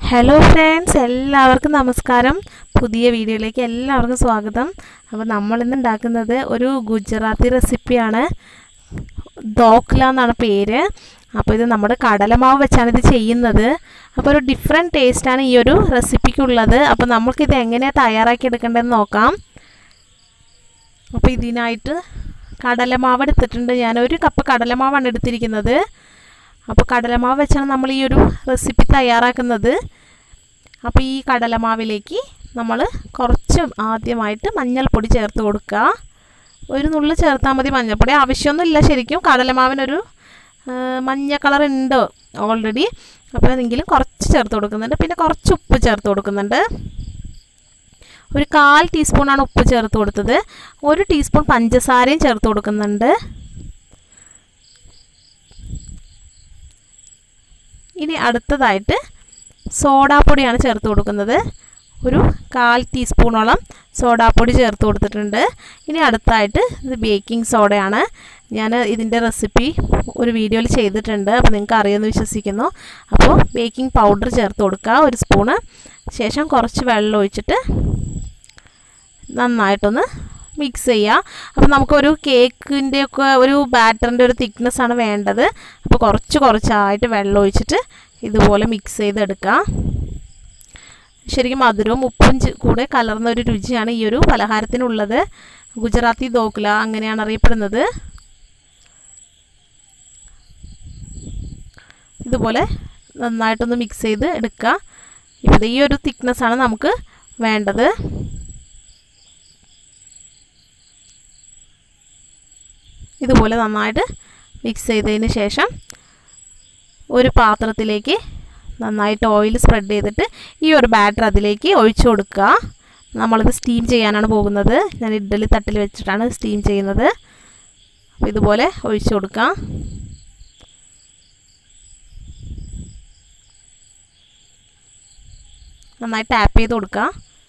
hello friends എല്ലാവർക്കും നമസ്കാരം പുതിയ വീഡിയോയിലേക്ക് എല്ലാവർക്കും സ്വാഗതം അപ്പോൾ നമ്മളിന്ന് ഉണ്ടാക്കുന്നത് ഒരു ഗുജറാത്തി റെസിപ്പിയാണ് ദോക്ല എന്നാണ് പേര് അപ്പോൾ ഇത് നമ്മുടെ കടലമാവ് വെച്ചാണ് ഇത് ചെയ്യുന്നത് അപ്പോൾ ഒരു ഡിഫറെൻറ്റ് ടേസ്റ്റാണ് ഈ ഒരു റെസിപ്പിക്കുള്ളത് അപ്പോൾ നമ്മൾക്കിത് എങ്ങനെയാണ് തയ്യാറാക്കി എടുക്കേണ്ടതെന്ന് നോക്കാം അപ്പോൾ ഇതിനായിട്ട് കടലമാവ് എടുത്തിട്ടുണ്ട് ഞാൻ ഒരു കപ്പ് കടലമാവാണ് എടുത്തിരിക്കുന്നത് അപ്പോൾ കടലമാവ് വെച്ചാണ് നമ്മൾ ഈ ഒരു റെസിപ്പി തയ്യാറാക്കുന്നത് അപ്പോൾ ഈ കടലമാവിലേക്ക് നമ്മൾ കുറച്ച് ആദ്യമായിട്ട് മഞ്ഞൾപ്പൊടി ചേർത്ത് കൊടുക്കുക ഒരു നുള്ളു ചേർത്താൽ മതി മഞ്ഞൾപ്പൊടി ആവശ്യമൊന്നുമില്ല ശരിക്കും കടലമാവിനൊരു മഞ്ഞ കളർ ഉണ്ട് ഓൾറെഡി അപ്പോൾ അതെങ്കിലും കുറച്ച് ചേർത്ത് കൊടുക്കുന്നുണ്ട് പിന്നെ കുറച്ച് ഉപ്പ് ചേർത്ത് കൊടുക്കുന്നുണ്ട് ഒരു കാൽ ടീസ്പൂണാണ് ഉപ്പ് ചേർത്ത് കൊടുത്തത് ഒരു ടീസ്പൂൺ പഞ്ചസാരയും ചേർത്ത് കൊടുക്കുന്നുണ്ട് ഇനി അടുത്തതായിട്ട് സോഡാപ്പൊടിയാണ് ചേർത്ത് കൊടുക്കുന്നത് ഒരു കാൽ ടീസ്പൂണോളം സോഡാപ്പൊടി ചേർത്ത് കൊടുത്തിട്ടുണ്ട് ഇനി അടുത്തായിട്ട് ഇത് ബേക്കിംഗ് സോഡയാണ് ഞാൻ ഇതിൻ്റെ റെസിപ്പി ഒരു വീഡിയോയിൽ ചെയ്തിട്ടുണ്ട് അപ്പോൾ നിങ്ങൾക്ക് അറിയുമെന്ന് വിശ്വസിക്കുന്നു അപ്പോൾ ബേക്കിംഗ് പൗഡർ ചേർത്ത് കൊടുക്കുക ഒരു സ്പൂണ് ശേഷം കുറച്ച് വെള്ളം ഒഴിച്ചിട്ട് നന്നായിട്ടൊന്ന് മിക്സ് ചെയ്യുക അപ്പോൾ നമുക്കൊരു കേക്കിൻ്റെ ഒക്കെ ഒരു ബാറ്ററിൻ്റെ ഒരു തിക്നെസ് ആണ് വേണ്ടത് അപ്പോൾ കുറച്ച് കുറച്ചായിട്ട് വെള്ളം ഒഴിച്ചിട്ട് ഇതുപോലെ മിക്സ് ചെയ്തെടുക്കുക ശരിക്കും മധുരവും ഉപ്പും കൂടെ കലർന്ന ഒരു രുചിയാണ് ഈ ഒരു പലഹാരത്തിനുള്ളത് ഗുജറാത്തി ദോക്ല അങ്ങനെയാണ് അറിയപ്പെടുന്നത് ഇതുപോലെ നന്നായിട്ടൊന്ന് മിക്സ് ചെയ്ത് എടുക്കുക ഇപ്പോൾ ഈ ഒരു തിക്നെസ്സാണ് നമുക്ക് വേണ്ടത് ഇതുപോലെ നന്നായിട്ട് മിക്സ് ചെയ്തതിന് ശേഷം ഒരു പാത്രത്തിലേക്ക് നന്നായിട്ട് ഓയിൽ സ്പ്രെഡ് ചെയ്തിട്ട് ഈ ഒരു ബാറ്റർ അതിലേക്ക് ഒഴിച്ചു കൊടുക്കുക നമ്മളിത് സ്റ്റീം ചെയ്യാനാണ് പോകുന്നത് ഞാൻ ഇഡ്ഡലി തട്ടിൽ വെച്ചിട്ടാണ് സ്റ്റീം ചെയ്യുന്നത് അപ്പോൾ ഇതുപോലെ ഒഴിച്ചു കൊടുക്കുക നന്നായി ടാപ്പ് ചെയ്ത് കൊടുക്കുക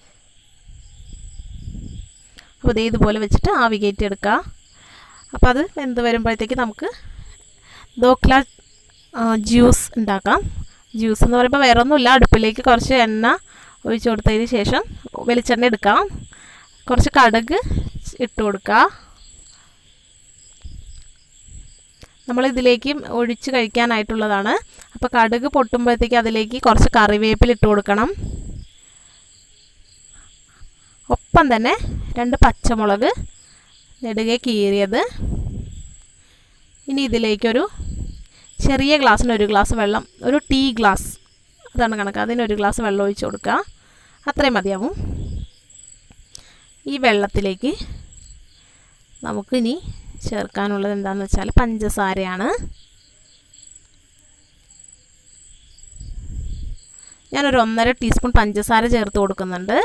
അപ്പോൾ ഇതേ ഇതുപോലെ വെച്ചിട്ട് ആവി കയറ്റി എടുക്കുക അപ്പോൾ അത് വെന്ത് വരുമ്പോഴത്തേക്ക് നമുക്ക് ദോക്ല ജ്യൂസ് ഉണ്ടാക്കാം ജ്യൂസ് എന്ന് പറയുമ്പോൾ വേറെ ഒന്നുമില്ല അടുപ്പിലേക്ക് കുറച്ച് എണ്ണ ഒഴിച്ച് കൊടുത്തതിന് ശേഷം വെളിച്ചെണ്ണ എടുക്കാം കുറച്ച് കടുക് ഇട്ട് കൊടുക്കുക നമ്മളിതിലേക്ക് ഒഴിച്ച് കഴിക്കാനായിട്ടുള്ളതാണ് അപ്പോൾ കടുക് പൊട്ടുമ്പോഴത്തേക്ക് അതിലേക്ക് കുറച്ച് കറിവേപ്പില ഇട്ട് കൊടുക്കണം ഒപ്പം തന്നെ രണ്ട് പച്ചമുളക് നെടുകെ കീറിയത് ഇനി ഇതിലേക്കൊരു ചെറിയ ഗ്ലാസ്സിന് ഒരു ഗ്ലാസ് വെള്ളം ഒരു ടീ ഗ്ലാസ് അതാണ് കണക്ക് അതിന് ഒരു ഗ്ലാസ് വെള്ളം ഒഴിച്ച് കൊടുക്കുക അത്രയും മതിയാവും ഈ വെള്ളത്തിലേക്ക് നമുക്കിനി ചേർക്കാനുള്ളത് എന്താണെന്ന് വെച്ചാൽ പഞ്ചസാരയാണ് ഞാനൊരു ഒന്നര ടീസ്പൂൺ പഞ്ചസാര ചേർത്ത് കൊടുക്കുന്നുണ്ട്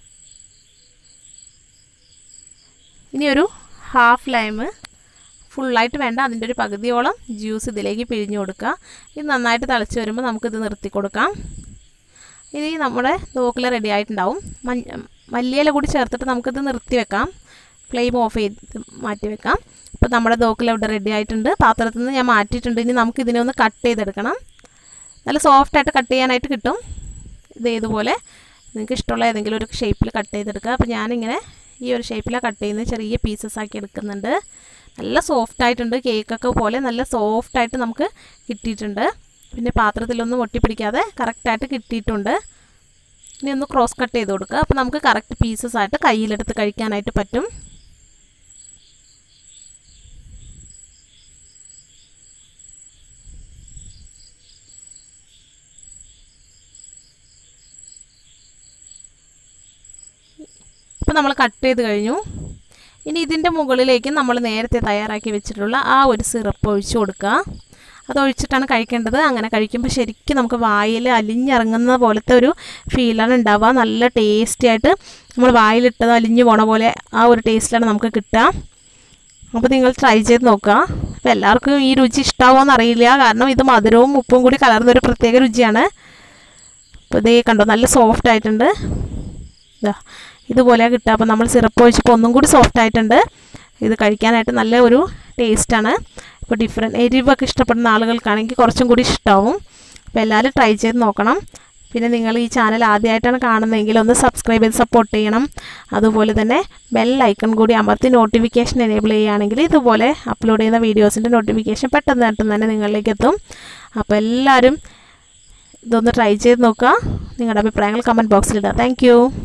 ഇനി ഒരു ഹാഫ് ലൈം ഫുള്ളായിട്ട് വേണ്ട അതിൻ്റെ ഒരു പകുതിയോളം ജ്യൂസ് ഇതിലേക്ക് പിഴിഞ്ഞു കൊടുക്കുക ഇത് നന്നായിട്ട് തിളച്ച് വരുമ്പോൾ നമുക്കിത് നിർത്തി കൊടുക്കാം ഇനി നമ്മുടെ ദോക്കില റെഡി ആയിട്ടുണ്ടാവും മല്ലിയില കൂടി ചേർത്തിട്ട് നമുക്കിത് നിർത്തി വെക്കാം ഫ്ലെയിം ഓഫ് ചെയ്ത് മാറ്റി വെക്കാം അപ്പോൾ നമ്മുടെ ദോക്കില ഇവിടെ റെഡി ആയിട്ടുണ്ട് പാത്രത്തിൽ നിന്ന് ഞാൻ മാറ്റിയിട്ടുണ്ട് ഇനി നമുക്ക് ഇതിനെ ഒന്ന് കട്ട് ചെയ്തെടുക്കണം നല്ല സോഫ്റ്റായിട്ട് കട്ട് ചെയ്യാനായിട്ട് കിട്ടും ഇത് ഇതുപോലെ നിങ്ങൾക്ക് ഇഷ്ടമുള്ള ഏതെങ്കിലും ഒരു ഷേപ്പിൽ കട്ട് ചെയ്തെടുക്കുക അപ്പോൾ ഞാനിങ്ങനെ ഈ ഒരു ഷേപ്പിലാണ് കട്ട് ചെയ്യുന്നത് ചെറിയ പീസസ് ആക്കി എടുക്കുന്നുണ്ട് നല്ല സോഫ്റ്റ് ആയിട്ടുണ്ട് കേക്കൊക്കെ പോലെ നല്ല സോഫ്റ്റ് ആയിട്ട് നമുക്ക് കിട്ടിയിട്ടുണ്ട് പിന്നെ പാത്രത്തിലൊന്നും ഒട്ടിപ്പിടിക്കാതെ കറക്റ്റായിട്ട് കിട്ടിയിട്ടുണ്ട് ഇനി ഒന്ന് ക്രോസ് കട്ട് ചെയ്ത് കൊടുക്കുക അപ്പോൾ നമുക്ക് കറക്റ്റ് പീസസ് ആയിട്ട് കയ്യിലെടുത്ത് കഴിക്കാനായിട്ട് പറ്റും അപ്പോൾ നമ്മൾ കട്ട് ചെയ്ത് കഴിഞ്ഞു ഇനി ഇതിൻ്റെ മുകളിലേക്ക് നമ്മൾ നേരത്തെ തയ്യാറാക്കി വെച്ചിട്ടുള്ള ആ ഒരു സിറപ്പ് ഒഴിച്ച് കൊടുക്കുക അത് ഒഴിച്ചിട്ടാണ് കഴിക്കേണ്ടത് അങ്ങനെ കഴിക്കുമ്പോൾ ശരിക്കും നമുക്ക് വായിൽ അലിഞ്ഞിറങ്ങുന്ന പോലത്തെ ഒരു ഫീലാണ് ഉണ്ടാവുക നല്ല ടേസ്റ്റി ആയിട്ട് നമ്മൾ വായിലിട്ടത് അലിഞ്ഞു പോണ പോലെ ആ ഒരു ടേസ്റ്റിലാണ് നമുക്ക് കിട്ടുക അപ്പോൾ നിങ്ങൾ ട്രൈ ചെയ്ത് നോക്കുക അപ്പോൾ എല്ലാവർക്കും ഈ രുചി ഇഷ്ടാവുമോ അറിയില്ല കാരണം ഇത് മധുരവും ഉപ്പും കൂടി കലർന്നൊരു പ്രത്യേക രുചിയാണ് അപ്പോൾ ഇതേ കണ്ടോ നല്ല സോഫ്റ്റ് ആയിട്ടുണ്ട് ഇതാ ഇതുപോലെ കിട്ടുക അപ്പോൾ നമ്മൾ സിറപ്പ് ഒഴിച്ചപ്പോൾ ഒന്നും കൂടി സോഫ്റ്റ് ആയിട്ടുണ്ട് ഇത് കഴിക്കാനായിട്ട് നല്ല ഒരു ടേസ്റ്റാണ് ഇപ്പോൾ ഡിഫറെൻറ്റ് എരിവൊക്കെ ഇഷ്ടപ്പെടുന്ന ആളുകൾക്കാണെങ്കിൽ കുറച്ചും കൂടി ഇഷ്ടമാവും അപ്പോൾ എല്ലാവരും ട്രൈ ചെയ്ത് നോക്കണം പിന്നെ നിങ്ങൾ ഈ ചാനൽ ആദ്യമായിട്ടാണ് കാണുന്നതെങ്കിൽ ഒന്ന് സബ്സ്ക്രൈബ് ചെയ്ത് സപ്പോർട്ട് ചെയ്യണം അതുപോലെ തന്നെ ബെൽ ഐക്കൺ കൂടി അമർത്തി നോട്ടിഫിക്കേഷൻ എനേബിൾ ചെയ്യുകയാണെങ്കിൽ ഇതുപോലെ അപ്ലോഡ് ചെയ്യുന്ന വീഡിയോസിൻ്റെ നോട്ടിഫിക്കേഷൻ പെട്ടെന്ന് പെട്ടെന്ന് തന്നെ നിങ്ങളിലേക്ക് എത്തും അപ്പോൾ എല്ലാവരും ഇതൊന്ന് ട്രൈ ചെയ്ത് നോക്കുക നിങ്ങളുടെ അഭിപ്രായങ്ങൾ കമൻറ്റ് ബോക്സിലിടുക താങ്ക്